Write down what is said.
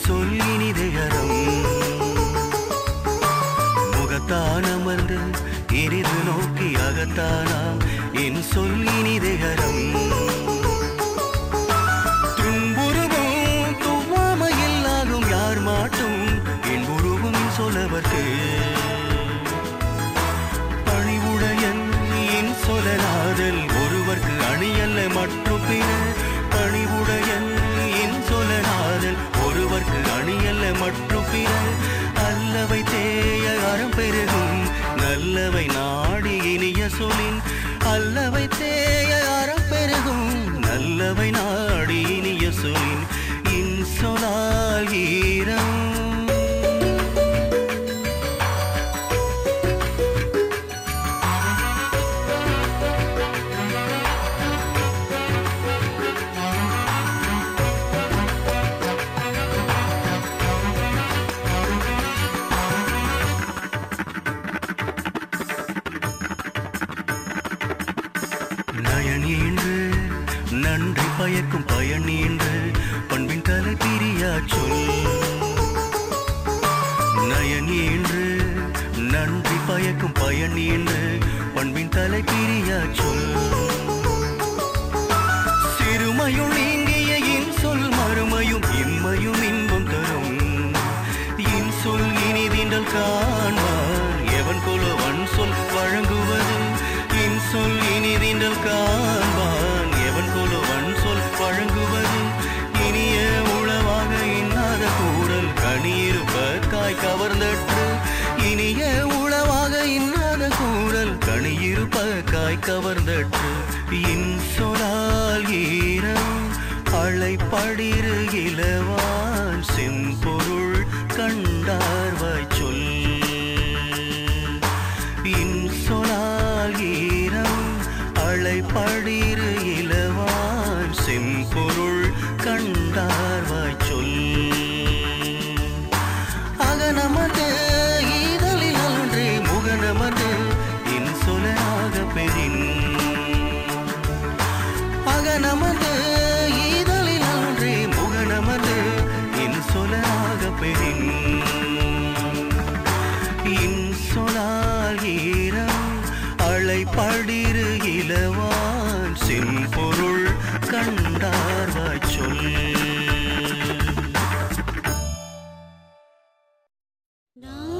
சொல் இனிதயரம் முகத்தான் அமர்ந்து இனிது நோக்கி அகத்தானாம் என் சொல் இனிதயரம் துன்புருவும் துவாமையில் ஆகும் யார் மாட்டும் என் உருவும் சொல்லவர்க்கு பணிவுடையன் என் சொல்லலாதல் ஒருவர்க்கு அணியல்ல மற்றும் பிற பணிவுடையன் என் சொல்லலாதல் ஒருவர்க்கு அணியல்ல மற்றும் பிற அல்லவை தேய அறம் பெருகும் நல்லவை நாடி இனிய சொலின் அல்லவை தேய அறம் பெருகும் நல்லவை நாடி இனிய சொலின் இன் சொலால் ஈரம் நயனி என்று நன்றி பயக்கும் பயணி என்று பண்பின் தலை பிரியா சொல் நயனி என்று நன்றி பயக்கும் பயணி என்று பண்பின் தலை பிரியா சொல் சிறுமையுள் நீங்கிய இன் சொல் மறுமையும் இம்மையும் இன்பம் தரும் இன் சொல் இனிதின்றல் காண்பார் எவன் கொலவன் சொல் வழங்குவது இன் சொல் இனிதின்றல் காண்பான் எவன் கொலவன் சொல் வழங்குவது இனிய உளவாக இன்னாத கூறல் கனியிருப்ப காய் கவர்ந்தற்று இனிய உளவாக இன்னாத கூறல் கனியிருப்ப காய் கவர்ந்தற்று இன் சொலால் ஈரம் அழைப்படிரு இலவான் செம்பொருள் கண்டார்வாய் சொல் இன் சொலால் ஈரம் அழைப்படிரு இலவான் செம்பொருள் கண்டார்வாய் சொல் அகனமது ஈதலில் அன்றே முகனமது இன் சொலாக பெறின் அகனமது ஈதலில் அன்றே முகனமது இன் சொலாக பெறின் இன் சொலால் ஈரம் அழைப்படிரு இலவான் செம்பொருள் கண்டார்வாய் சொல் நான்